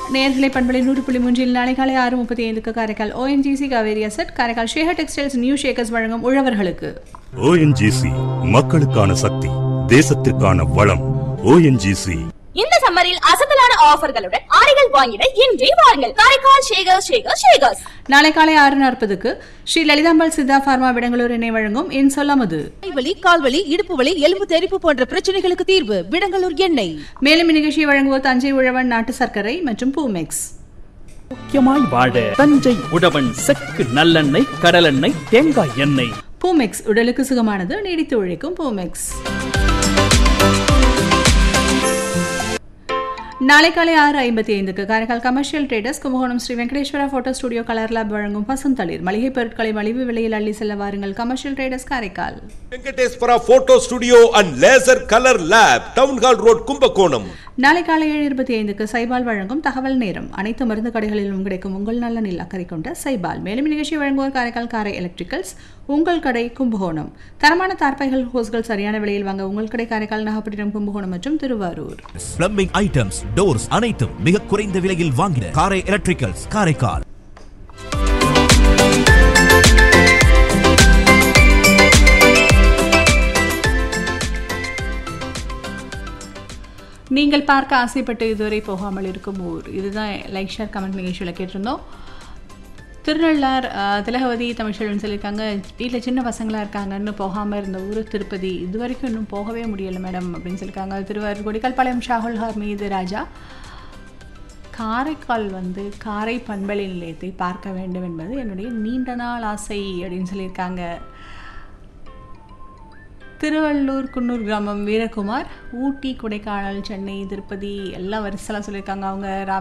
நேர்களை பண்பலை நூறு புள்ளி மூன்றில் நாளை காலை ஆறு முப்பத்தி ஐந்துக்கு Karaikal ONGC Kaveri asset Karaikal Shekar textiles new Shekars வழங்கும் உழவர்களுக்கு ஓஎன்ஜிசி மக்களுக்கான சக்தி தேசத்திற்கான வளம் ஓஎன்ஜிசி இந்த சம்மரில் அசத்தலான ஆஃபர்களுடன் ஆடைகள் வாங்கிட இன்றே வாருங்கள் காரைக்கால் ஷேகர் ஷேகர் ஷேகர்ஸ் நாளை காலை ஆறு நாற்பதுக்கு ஸ்ரீ லலிதாம்பாள் சித்தா பார்மா விடங்களூர் இணை வழங்கும் என் சொல்லாமது வலி கால்வலி இடுப்பு வலி எலும்பு தெறிப்பு போன்ற பிரச்சனைகளுக்கு தீர்வு விடங்கலூர் எண்ணெய் மேலும் இந்நிகழ்ச்சியை வழங்குவோர் தஞ்சை உழவன் நாட்டு சர்க்கரை மற்றும் பூமெக்ஸ் முக்கியமாய் வாழ தஞ்சை உழவன் செக்கு நல்லெண்ணெய் கடலெண்ணெய் தேங்காய் எண்ணெய் பூமெக்ஸ் உடலுக்கு சுகமானது நீடித்து உழைக்கும் பூமெக்ஸ் நாளை காலை ஆறு ஐம்பத்தி ஐந்துக்கு Karaikal commercial traders Kumbakonam Sri Venkateswara photo studio colour lab வழங்கும் பசுந்தளிர் மளிகை பொருட்களை மலிவு விலையில் அள்ளி செல்ல வாருங்கள் commercial traders Karaikal Venkateswara photo studio and laser colour lab town hall road Kumbakonam நாளை காலை ஏழு இருபத்தி ஐந்துக்கு சைபால் வழங்கும் தகவல் நேரம் அனைத்து மருந்து கடைகளிலும் கிடைக்கும் உங்கள் நலனில் அக்கறை கொண்ட சைபால் மேலும் நிகழ்ச்சி வழங்குவோர் காரைக்கால் காரை எலக்ட்ரிக்கல்ஸ் உங்கள் கடை கும்பகோணம் தரமான தார்பைகள் ஹோஸ்கள் சரியான விலையில் வாங்க உங்கள் கடை காரைக்கால் நாகப்பட்டினம் கும்பகோணம் மற்றும் திருவாரூர் பிளம்பிங் ஐட்டம்ஸ் டோர்ஸ் அனைத்தும் மிக குறைந்த விலையில் வாங்கின காரை எலக்ட்ரிக்கல்ஸ் காரைக்கால் நீங்கள் பார்க்க ஆசைப்பட்டு இதுவரை போகாமல் இருக்கும் ஊர் இதுதான் லைக் ஷேர் கமெண்ட் நிகழ்ச்சியில் கேட்டிருந்தோம் திருநள்ளார் அஹ், திலகவதி தமிழ்ச்செல்வன் சொல்லியிருக்காங்க வீட்டில் சின்ன பசங்களாக இருக்காங்கன்னு போகாமல் இருந்த ஊர் திருப்பதி இது வரைக்கும் இன்னும் போகவே முடியலை மேடம் அப்படின்னு சொல்லியிருக்காங்க திருவாரூர் கொடிக்கால்பாளையம் ஷாகுல் ஹமீது ராஜா காரைக்கால் வந்து காரை பண்பலை நிலையத்தை பார்க்க வேண்டும் என்பது என்னுடைய நீண்ட நாள் ஆசை அப்படின்னு சொல்லியிருக்காங்க திருவள்ளூர் குன்னூர் கிராமம் வீரகுமார் ஊட்டி கொடைக்கானல் சென்னை திருப்பதி எல்லாம் வரிசலாக சொல்லியிருக்காங்க அவங்க ராம